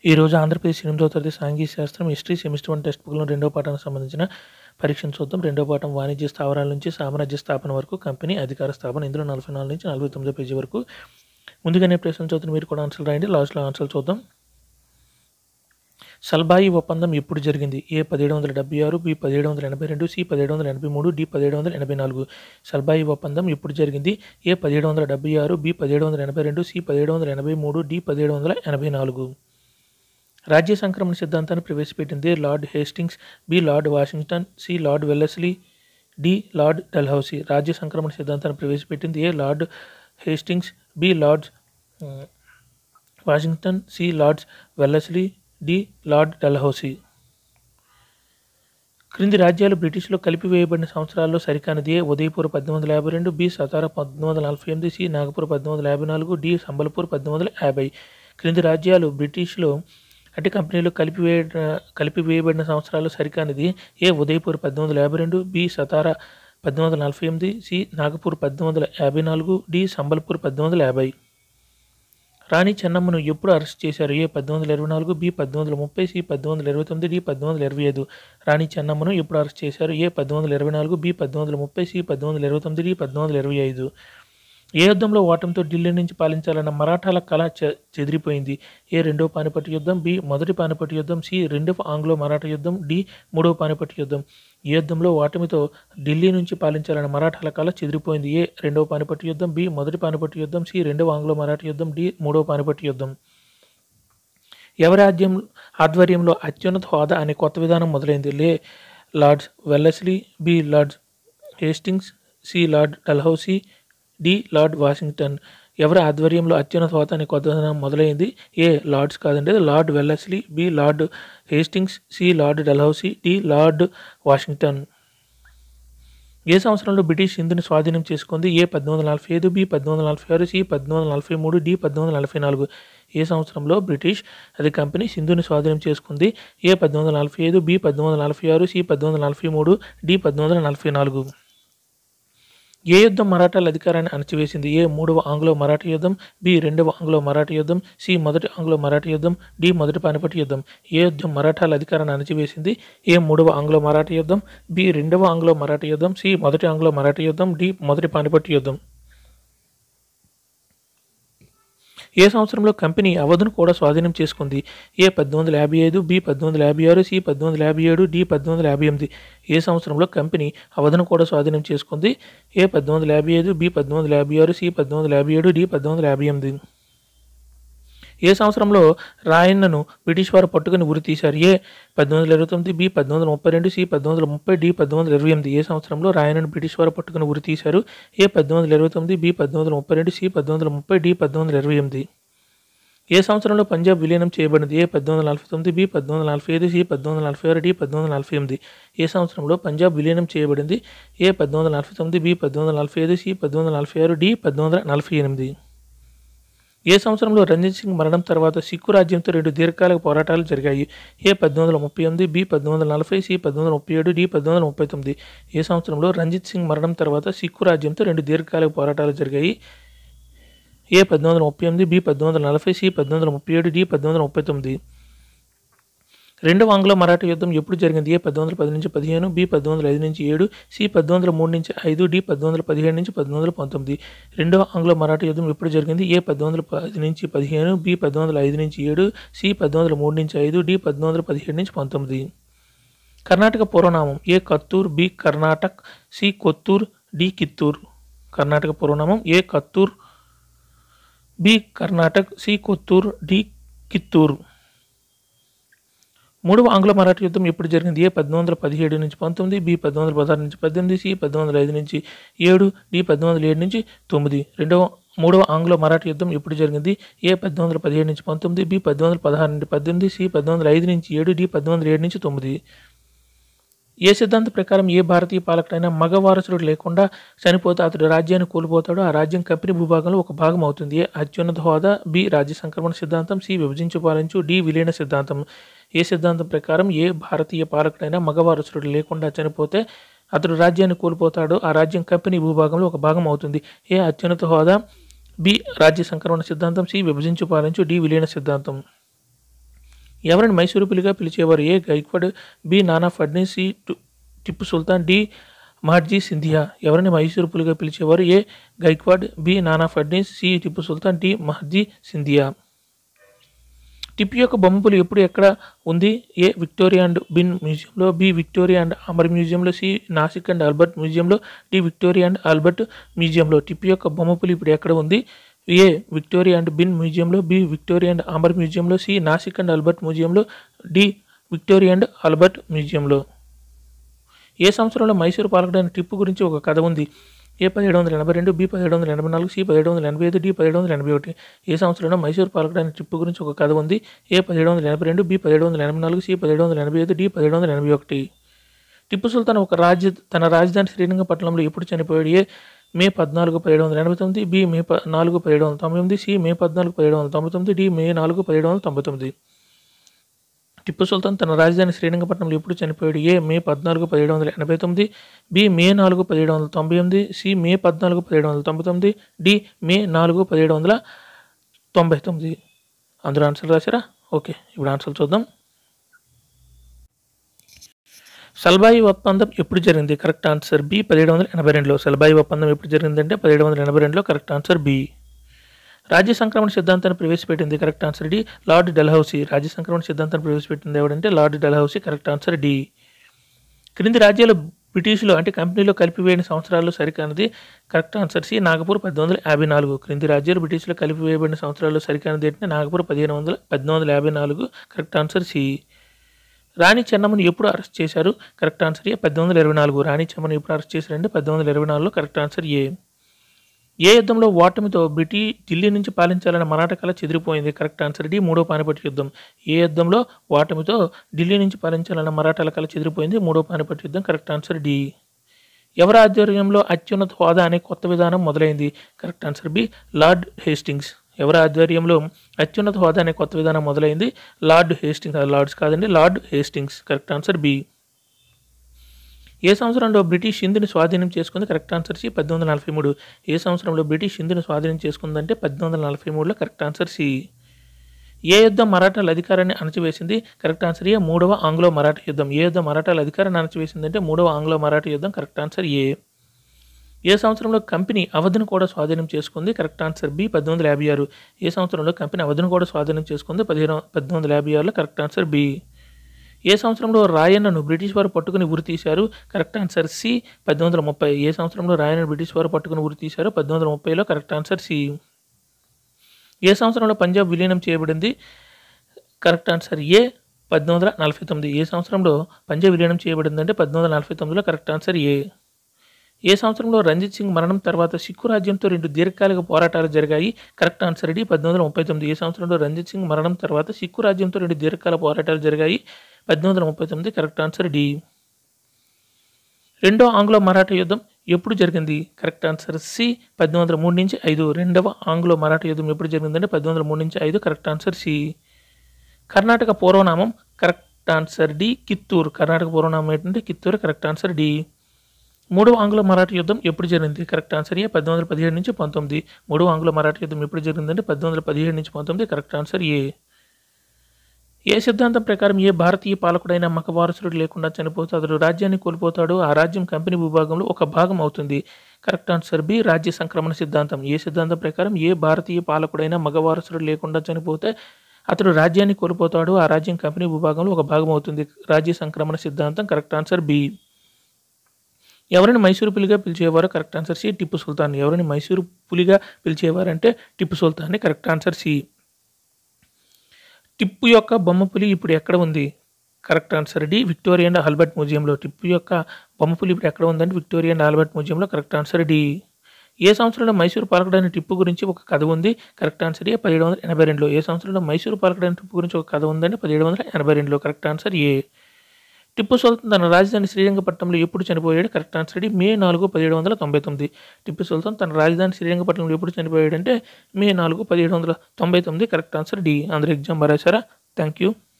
ఈరోజు ఆంధ్రప్రదేశ్ ఎనిమిదవ తరగతి సాంఘిక శాస్త్రం హిస్టరీ సెమిస్టర్ వన్ టెక్స్ట్ బుక్లో రెండవ పాఠానికి సంబంధించిన పరీక్షను చూద్దాం రెండవ పాఠం వాణిజ్య స్థావరాల నుంచి సామ్రాజ్య స్థాపన వరకు కంపెనీ అధికార స్థాపన ఇందులో నలభై నాలుగు నుంచి నలభై తొమ్మిదో పేజీ వరకు ముందుగానే ప్రశ్న చదువుతున్న మీరు కూడా ఆన్సర్ రాయండి లాస్ట్లో ఆన్సర్ చూద్దాం సల్బాయి ఒప్పందం ఎప్పుడు జరిగింది ఏ పదిహేడు వందల డెబ్బై ఆరు బి పదిహేడు వందల ఎనభై రెండు సి పదిహేడు వందల ఎనభై మూడు డి పదిహేడు వందల ఎనభై నాలుగు సల్బాయి ఒప్పందం ఎప్పుడు జరిగింది ఏ పదిహేడు వందల డెబ్బై ఆరు బి పదిహేడు వందల ఎనభై రెండు సి పదిహేడు వందల ఎనభై మూడు డి పదిహేడు వందల ఎనభై నాలుగు రాజ్య సంక్రమణ సిద్ధాంతాన్ని ప్రవేశపెట్టింది lord Hastings B lord Washington C lord Wellesley D lord Dalhousie రాజ్య సంక్రమణ సిద్ధాంతాన్ని ప్రవేశపెట్టింది A lord Hastings B lord um, Washington C lords Wellesley D lord Dalhousie క్రింది రాజ్యాలు బ్రిటిష్లో కలిపివేయబడిన సంవత్సరాల్లో సరికానిది ఏ ఉదయపూర్ పద్దెనిమిది వందల యాభై రెండు బి సతారా పద్దెనిమిది వందల నలభై ఎనిమిది సి నాగపూర్ పద్దెనిమిది వందల యాభై నాలుగు డి సంబల్పూర్ పద్దెనిమిది వందల యాభై క్రింది రాజ్యాలు బ్రిటిష్లో అట్టి కంపెనీలు కలిపివేయ కలిపివేయబడిన సంవత్సరాలు సరికానిది ఏ ఉదయపూర్ పద్దెనిమిది వందల యాభై రెండు బి సతారా పద్దెనిమిది వందల నలభై ఎనిమిది సి నాగపూర్ పద్దెనిమిది వందల యాభై నాలుగు డి సంబల్పూర్ పద్దెనిమిది వందల యాభై రాణి చెన్నమ్మను ఎప్పుడు అరెస్ట్ చేశారు ఏ పద్దెనిమిది వందల ఇరవై నాలుగు బి పద్దెనిమిది వందల ముప్పై సి పద్దెనిమిది వందల ఇరవై తొమ్మిది డి పద్దెనిమిది వందల ఇరవై ఐదు రాణి చెన్నమ్మను ఎప్పుడు అరెస్ట్ చేశారు ఏ పద్దెనిమిది వందల ఇరవై నాలుగు బి పద్దెనిమిది వందల ముప్పై సి పద్దెనిమిది వందల ఇరవై తొమ్మిది డి పద్దెనిమిది వందల ఇరవై ఐదు ఏ యుద్ధంలో ఓటమితో ఢిల్లీ నుంచి పాలించాలన్న మరాఠాల కళ చె- చెదిరిపోయింది ఏ రెండవ పానిపట్టు యుద్ధం బి మొదటి పానిపట్టు యుద్ధం సి రెండవ ఆంగ్లో మరాఠా యుద్ధం డి మూడవ పానిపట్టు యుద్ధం ఈ యుద్ధంలో ఓటమితో ఢిల్లీ నుంచి పాలించాలన్న మరాఠాల కళ చెదిరిపోయింది ఏ రెండవ పానిపట్టు యుద్ధం బి మొదటి పానిపట్టు యుద్ధం సి రెండవ ఆంగ్లో మరాఠా యుద్ధం డి మూడవ పానిపట్టు యుద్ధం ఎవరి రాజ్యం ఆధ్వర్యంలో అత్యున్నత హోదా అనే కొత్త విధానం మొదలైంది లే lords Wellesley B lords Hastings C lord Dalhousie D lord Washington ఎవరి ఆధ్వర్యంలో అత్యున్నత హోదా అనే కొత్త విధానం మొదలైంది ఏ లార్డ్స్ కాదండి అది lord Wellesley B lord Hastings C lord Dalhousie D lord Washington ఏ సంవత్సరంలో బ్రిటిష్ హిందుని స్వాధీనం చేసుకుంది ఏ పద్దెనిమిది వందల నలభై ఐదు బి పద్దెనిమిది వందల నలభై ఆరు సి పద్దెనిమిది వందల నలభై మూడు డి పద్దెనిమిది వందల నలభై నాలుగు ఏ సంవత్సరంలో బ్రిటిష్ అది కంపెనీ సింధుని స్వాధీనం చేసుకుంది ఏ పద్దెనిమిది వందల నలభై ఐదు బి పద్దెనిమిది వందల నలభై ఆరు సి పద్దెనిమిది వందల నలభై మూడు డి పద్దెనిమిది వందల నలభై నాలుగు ఏ యుద్ధం మరాఠాల అధికారాన్ని అణచివేసింది ఏ మూడవ ఆంగ్లో మరాఠా యుద్ధం బి రెండవ ఆంగ్లో మరాఠా యుద్ధం సి మొదటి ఆంగ్లో మరాఠా యుద్ధం డి మొదటి పానిపట్టు యుద్ధం ఏ యుద్ధం మరాఠాల అధికారాన్ని అణచివేసింది ఏ మూడవ ఆంగ్లో మరాఠా యుద్ధం బి రెండవ ఆంగ్లో మరాఠా యుద్ధం సి మొదటి ఆంగ్లో మరాఠా యుద్ధం డి మొదటి పానిపట్టు యుద్ధం ఏ సంవత్సరంలో కంపెనీ అవధును కూడా స్వాధీనం చేసుకుంది ఏ పద్దెనిమిది వందల యాభై ఐదు బి పద్దెనిమిది వందల యాభై ఆరు సి పద్దెనిమిది వందల యాభై ఏడు డి పద్దెనిమిది వందల యాభై ఎనిమిది ఏ సంవత్సరంలో కంపెనీ అవధును కూడా స్వాధీనం చేసుకుంది ఏ పద్దెనిమిది వందల యాభై ఐదు బి పద్దెనిమిది వందల యాభై ఆరు సి పద్దెనిమిది వందల యాభై ఏడు డి పద్దెనిమిది వందల యాభై ఎనిమిది ఏ సంవత్సరంలో రాయన్నను బ్రిటిష్ వారు పట్టుకుని ఉరి తీశారు ఏ పద్దెనిమిది వందల ఇరవై తొమ్మిది బి పద్దెనిమిది వందల ముప్పై రెండు సి పద్దెనిమిది వందల ముప్పై డి పద్దెనిమిది వందల ఇరవై ఎనిమిది ఏ సంవత్సరంలో రాయన్నను బ్రిటిష్ వారు పట్టుకుని ఉరి తీశారు ఏ పద్దెనిమిది వందల ఇరవై తొమ్మిది బి పద్దెనిమిది వందల ముప్పై రెండు సి పద్దెనిమిది వందల ముప్పై డి పద్దెనిమిది వందల ఇరవై ఎనిమిది ఏ సంవత్సరంలో పంజాబ్ విలీనం చేయబడింది ఏ పద్దెనిమిది వందల నలభై తొమ్మిది బి పద్దెనిమిది వందల నలభై ఐదు సి పద్దెనిమిది వందల నలభై ఆరు డి పద్దెనిమిది వందల నలభై ఎనిమిది ఏ సంవత్సరంలో పంజాబ్ విలీనం చేయబడింది ఏ పద్దెనిమిది వందల నలభై తొమ్మిది బి పద్దెనిమిది వందల నలభై ఐదు సి పద్దెనిమిది వందల నలభై ఆరు డి పద్దెనిమిది వందల నలభై ఎనిమిది ఏ సంవత్సరంలో రంజిత్ సింగ్ మరణం తర్వాత సిక్కు రాజ్యంతో రెండు దీర్ఘకాలిక పోరాటాలు జరిగాయి ఏ పద్దెనిమిది వందల ముప్పై ఎనిమిది బి పద్దెనిమిది వందల నలభై సి పద్దెనిమిది వందల ముప్పై ఏడు డి పద్దెనిమిది వందల ముప్పై తొమ్మిది ఏ సంవత్సరంలో రంజిత్ సింగ్ మరణం తర్వాత సిక్కు రాజ్యంతో రెండు దీర్ఘకాలిక పోరాటాలు జరిగాయి ఏ పద్దెనిమిది వందల ముప్పై ఎనిమిది బి పద్దెనిమిది వందల నలభై సి పద్దెనిమిది వందల ముప్పై ఏడు డి పద్దెనిమిది వందల ముప్పై తొమ్మిది రెండవ ఆంగ్లో మరాఠా యుద్ధం ఎప్పుడు జరిగింది ఏ పద్దెనిమిది వందల పది నుంచి పదిహేను బి పద్దెనిమిది వందల ఐదు నుంచి ఏడు సి పద్దెనిమిది వందల మూడు నుంచి ఐదు డి పద్దెనిమిది వందల పదిహేడు నుంచి పద్దెనిమిది వందల పంతొమ్మిది రెండవ ఆంగ్లో మరాఠా యుద్ధం ఎప్పుడు జరిగింది ఏ పద్దెనిమిది వందల పది నుంచి పదిహేను బి పద్దెనిమిది వందల ఐదు నుంచి ఏడు సి పద్దెనిమిది వందల మూడు నుంచి ఐదు డి పద్దెనిమిది వందల పదిహేడు నుంచి పంతొమ్మిది కర్ణాటక పూర్వనామం A Kattur B Karnatak C Kottur D Kittur Karnataka పూర్వనామం A Kattur B Karnatak C Kottur D Kittur మూడవ ఆంగ్ల మరాఠా యుద్ధం ఎప్పుడు జరిగింది ఏ పద్దెనిమిది వందల పదిహేడు నుంచి పంతొమ్మిది బి పద్దెనిమిది వందల పదహారు నుంచి పద్దెనిమిది సి పద్దెనిమిది వందల ఐదు నుంచి ఏడు డి పద్దెనిమిది వందల ఏడు నుంచి తొమ్మిది రెండవ మూడవ ఆంగ్ల మరాఠా యుద్ధం ఎప్పుడు జరిగింది ఏ పద్దెనిమిది వందల పదిహేడు నుంచి పంతొమ్మిది బి పద్దెనిమిది వందల పదహారు నుంచి పద్దెనిమిది సి పద్దెనిమిది వందల ఐదు నుంచి ఏడు డి పద్దెనిమిది వందల ఏడు నుంచి తొమ్మిది ఏ సిద్ధాంత ప్రకారం ఏ భారతీయ పాలకుడైనా మగ వారసుడు లేకుండా చనిపోతే అతడు రాజ్యాన్ని కోల్పోతాడు ఆ రాజ్యం కంపెనీ భూభాగంలో ఒక భాగం అవుతుంది ఏ అత్యున్నత హోదా బి రాజ్య సంక్రమణ సిద్ధాంతం సి విభజించు పాలించు డి విలీన సిద్ధాంతం ఏ సిద్ధాంతం ప్రకారం ఏ భారతీయ పాలకుడైనా మగ వారసుడు లేకుండా చనిపోతే అతడు రాజ్యాన్ని కోల్పోతాడు ఆ రాజ్యం కంపెనీ భూభాగంలో ఒక భాగం అవుతుంది ఏ అత్యున్నత హోదా బి రాజ్య సంక్రమణ సిద్ధాంతం సి విభజించు పాలించు డి విలీన సిద్ధాంతం ఎవరిని మైసూరు పులిగా పిలిచేవారు A Gaikwad B Nana Phadnis C టు- టిప్పు సుల్తాన్ డి మహర్జీ సింధియా ఎవరిని మైసూరు పులిగా పిలిచేవారు A Gaikwad B Nana Phadnis C Tipu Sultan D Maharji Scindia Tipu యొక్క బొమ్మ పులి ఎప్పుడు ఎక్కడ ఉంది ఏ విక్టోరియా అండ్ బిన్ మ్యూజియంలో బి విక్టోరియా అండ్ అమర్ మ్యూజియంలో సి నాసిక్ అండ్ ఆల్బర్ట్ మ్యూజియంలో డి విక్టోరియా అండ్ ఆల్బర్ట్ మ్యూజియంలో టిప్పు యొక్క బొమ్మ పులి ఇప్పుడు ఎక్కడ ఉంది ఏ విక్టోరియా అండ్ బిన్ మ్యూజియంలో బి విక్టోరియా అండ్ అమర్ మ్యూజియంలో సి నాసిక్ అండ్ ఆల్బర్ట్ మ్యూజియంలో డి విక్టోరియా అండ్ ఆల్బర్ట్ మ్యూజియంలో ఏ సంవత్సరంలో మైసూరు పాలకుడైన టిప్పు గురించి ఒక కథ ఉంది ఏ పదిహేడు వందల ఎనభై రెండు బి పదిహేడు వందల ఎనభై నాలుగు సి పదిహేడు వందల ఎనభై ఐదు డి పదిహేడు వందల ఎనభై ఒకటి ఏ సంవత్సరంలో మైసూరు పాలకుడైన టిప్పు గురించి ఒక కథ ఉంది ఏ పదిహేడు వందల ఎనభై రెండు బి పదిహేడు వందల ఎనభై నాలుగు సి పదిహేడు వందల ఎనభై ఐదు డి పదిహేడు వందల ఎనభై ఒకటి టిప్పు సుల్తాన్ ఒక రాజ్య తన రాజధాని శ్రీరంగపట్నంలో ఎప్పుడు చనిపోయాడు ఏ మే పద్నాలుగు పదిహేడు వందల ఎనభై తొమ్మిది బి మే ప నాలుగు పదిహేడు వందల తొంభై ఎనిమిది సి మే పద్నాలుగు పదిహేడు వందల తొంభై తొమ్మిది డి మే నాలుగు పదిహేడు వందల తొంభై తొమ్మిది టిప్పు సుల్తాన్ తన రాజధాని శ్రీరంగపట్నంలో ఎప్పుడు చనిపోయాడు ఏ మే పద్నాలుగు పదిహేడు వందల ఎనభై తొమ్మిది బి మే నాలుగు పదిహేడు వందల తొంభై ఎనిమిది సి మే పద్నాలుగు పదిహేడు వందల తొంభై తొమ్మిది డి మే నాలుగు పదిహేడు వందల తొంభై తొమ్మిది అందరూ ఆన్సర్ రాశారా ఓకే ఇప్పుడు ఆన్సర్ చూద్దాం సల్బాయి ఒప్పందం ఎప్పుడు జరిగింది కరెక్ట్ ఆన్సర్ బి పదిహేడు వందల ఎనభై రెండులో సల్బాయి ఒప్పందం ఎప్పుడు జరిగిందంటే పదిహేడు వందల ఎనభై రెండులో కరెక్ట్ ఆన్సర్ బి రాజ్య సంక్రమణ సిద్ధాంతాన్ని ప్రవేశపెట్టింది correct answer D lord Dalhousie రాజ్య సంక్రమణ సిద్ధాంతాన్ని ప్రవేశపెట్టింది ఎవడంటే lord Dalhousie correct answer D క్రింది రాజ్యాలు బ్రిటిష్లో అంటే కంపెనీలో కలిపివేయని సంవత్సరాల్లో సరికానిది కరెక్ట్ ఆన్సర్ సి నాగపూర్ పద్దెనిమిది వందల యాభై నాలుగు క్రింది రాజ్యాలు బ్రిటిష్లో కలిపివేయబడిన సంవత్సరాల్లో సరికానిది అంటే నాగపూర్ పదిహేను వందల పద్దెనిమిది వందల యాభై నాలుగు కరెక్ట్ ఆన్సర్ సి రాణి చెన్నమ్మను ఎప్పుడు అరెస్ట్ చేశారు కరెక్ట్ ఆన్సర్ ఏ పద్దెనిమిది వందల ఇరవై నాలుగు రాణి చెన్నమ్మను ఎప్పుడు అరెస్ట్ చేశారంటే పద్దెనిమిది వందల ఇరవై నాలుగులో కరెక్ట్ ఆన్సర్ ఏ ఏ యుద్ధంలో ఓటమితో బ్రిటి ఢిల్లీ నుంచి పాలించాలన్న మరాఠా కళ చెదిరిపోయింది కరెక్ట్ ఆన్సర్ డి మూడో పానిపట్టు యుద్ధం ఏ యుద్ధంలో ఓటమితో ఢిల్లీ నుంచి పాలించాలన్న మరాఠాల కళ చెదిరిపోయింది మూడో పానిపట్టు యుద్ధం కరెక్ట్ ఆన్సర్ డి ఎవరి ఆధ్వర్యంలో అత్యున్నత హోదా అనే కొత్త విధానం మొదలైంది correct answer B lord Hastings ఎవరి ఆధ్వర్యంలో అత్యున్నత హోదా అనే కొత్త విధానం మొదలైంది లార్డ్ హేస్టింగ్స్ అది లార్డ్స్ కాదండి lord Hastings correct answer B ఏ సంవత్సరంలో బ్రిటిష్ హిందీని స్వాధీనం చేసుకుంది కరెక్ట్ ఆన్సర్ సి పద్దెనిమిది వందల నలభై మూడు ఏ సంవత్సరంలో బ్రిటిష్ హిందీని స్వాధీనం చేసుకుందంటే పద్దెనిమిది వందల నలభై మూడులో కరెక్ట్ ఆన్సర్ సి ఏ యుద్ధం మరాఠాల అధికారాన్ని అణచివేసింది కరెక్ట్ ఆన్సర్ ఏ మూడవ ఆంగ్లో మరాఠా యుద్ధం ఏ యుద్ధం మరాఠాల అధికారాన్ని అణచివేసిందంటే మూడవ ఆంగ్లో మరాఠా యుద్ధం కరెక్ట్ ఆన్సర్ ఏ ఏ సంవత్సరంలో కంపెనీ అవధిని కూడా స్వాధీనం చేసుకుంది కరెక్ట్ ఆన్సర్ బి పద్దెనిమిది వందల యాభై ఆరు ఏ సంవత్సరంలో కంపెనీ అవధిని కూడా స్వాధీనం చేసుకుంది పదిహేను పద్దెనిమిది వందల యాభై ఆరులో కరెక్ట్ ఆన్సర్ బి ఏ సంవత్సరంలో రాయన్నను బ్రిటిష్ వారు పట్టుకుని ఉరి తీశారు కరెక్ట్ ఆన్సర్ సి పద్దెనిమిది వందల ముప్పై ఏ సంవత్సరంలో రాయన్నను బ్రిటిష్ వారు పట్టుకుని ఉరి తీశారు పద్దెనిమిది వందల ముప్పైలో కరెక్ట్ ఆన్సర్ సి ఏ సంవత్సరంలో పంజాబ్ విలీనం చేయబడింది కరెక్ట్ ఆన్సర్ ఏ పద్దెనిమిది వందల నలభై తొమ్మిది ఏ సంవత్సరంలో పంజాబ్ విలీనం చేయబడిందంటే పద్దెనిమిది వందల నలభై తొమ్మిదిలో కరెక్ట్ ఆన్సర్ ఏ ఏ సంవత్సరంలో రంజిత్ సింగ్ మరణం తర్వాత సిక్కు రాజ్యంతో రెండు దీర్ఘకాలిక పోరాటాలు జరిగాయి కరెక్ట్ ఆన్సర్ డి పద్దెనిమిది వందల ముప్పై తొమ్మిది ఏ సంవత్సరంలో రంజిత్ సింగ్ మరణం తర్వాత సిక్కు రాజ్యంతో రెండు దీర్ఘకాల పోరాటాలు జరిగాయి పద్దెనిమిది వందల ముప్పై తొమ్మిది కరెక్ట్ ఆన్సర్ డి రెండో ఆంగ్లో మరాఠా యుద్ధం ఎప్పుడు జరిగింది కరెక్ట్ ఆన్సర్ సి పద్దెనిమిది వందల మూడు నుంచి ఐదు రెండవ ఆంగ్లో మరాఠా యుద్ధం ఎప్పుడు జరిగిందంటే పద్దెనిమిది వందల మూడు నుంచి ఐదు కరెక్ట్ ఆన్సర్ సి కర్ణాటక పూర్వనామం correct answer D Kittur Karnataka పూర్వనామం ఏంటంటే కిత్తూరు కరెక్ట్ ఆన్సర్ డి మూడవ ఆంగ్ల మరాఠా యుద్ధం ఎప్పుడు జరిగింది కరెక్ట్ ఆన్సర్ ఏ పద్దెనిమిది వందల పదిహేడు నుంచి పంతొమ్మిది మూడవ ఆంగ్ల మరాఠా యుద్ధం ఎప్పుడు జరిగిందంటే పద్దెనిమిది వందల పదిహేడు నుంచి పంతొమ్మిది కరెక్ట్ ఆన్సర్ ఏ ఏ సిద్ధాంతం ప్రకారం ఏ భారతీయ పాలకుడైన మగ వారసుడు లేకుండా చనిపోతే అతడు రాజ్యాన్ని కోల్పోతాడు ఆ రాజ్యం కంపెనీ భూభాగంలో ఒక భాగం అవుతుంది కరెక్ట్ ఆన్సర్ బి రాజ్య సంక్రమణ సిద్ధాంతం ఏ సిద్ధాంతం ప్రకారం ఏ భారతీయ పాలకుడైన మగ వారసుడు లేకుండా చనిపోతే అతడు రాజ్యాన్ని కోల్పోతాడు ఆ రాజ్యం కంపెనీ భూభాగంలో ఒక భాగం అవుతుంది రాజ్య సంక్రమణ సిద్ధాంతం కరెక్ట్ ఆన్సర్ బి ఎవరిని మైసూరు పులిగా పిలిచేవారు correct answer C Tipu Sultan ఎవరిని మైసూరు పులిగా పిలిచేవారంటే Tipu Sultan correct answer C Tipu యొక్క బొమ్మ పులి ఇప్పుడు ఎక్కడ ఉంది correct answer D Victoria and Albert మ్యూజియంలో టిప్పు యొక్క బొమ్మ పులి ఇప్పుడు ఎక్కడ ఉందంటే విక్టోరియా అండ్ ఆల్బర్ట్ మ్యూజియంలో కరెక్ట్ ఆన్సర్ డి ఏ సంవత్సరంలో మైసూరు పాలకుడైన టిప్పు గురించి ఒక కథ ఉంది కరెక్ట్ ఆన్సర్ ఏ పదిహేడు వందల ఎనభై రెండులో ఏ సంవత్సరంలో మైసూరు పాలకుడైన టిప్పు గురించి ఒక కథ ఉందంటే పదిహేడు వందల ఎనభై రెండులో correct answer A Tipu Sultan తన రాజధాని శ్రీరంగపట్నంలో ఎప్పుడు చనిపోయాడు కరెక్ట్ ఆన్సర్ డి మే నాలుగు పదిహేడు వందల తొంభై తొమ్మిది టిప్పు సుల్తాన్ తన రాజధాని శ్రీరంగపట్నంలో ఎప్పుడు చనిపోయాడంటే మే నాలుగు పదిహేడు వందల తొంభై తొమ్మిది కరెక్ట్ ఆన్సర్ డి అందరూ ఎగ్జామ్ రాశారా థ్యాంక్ యూ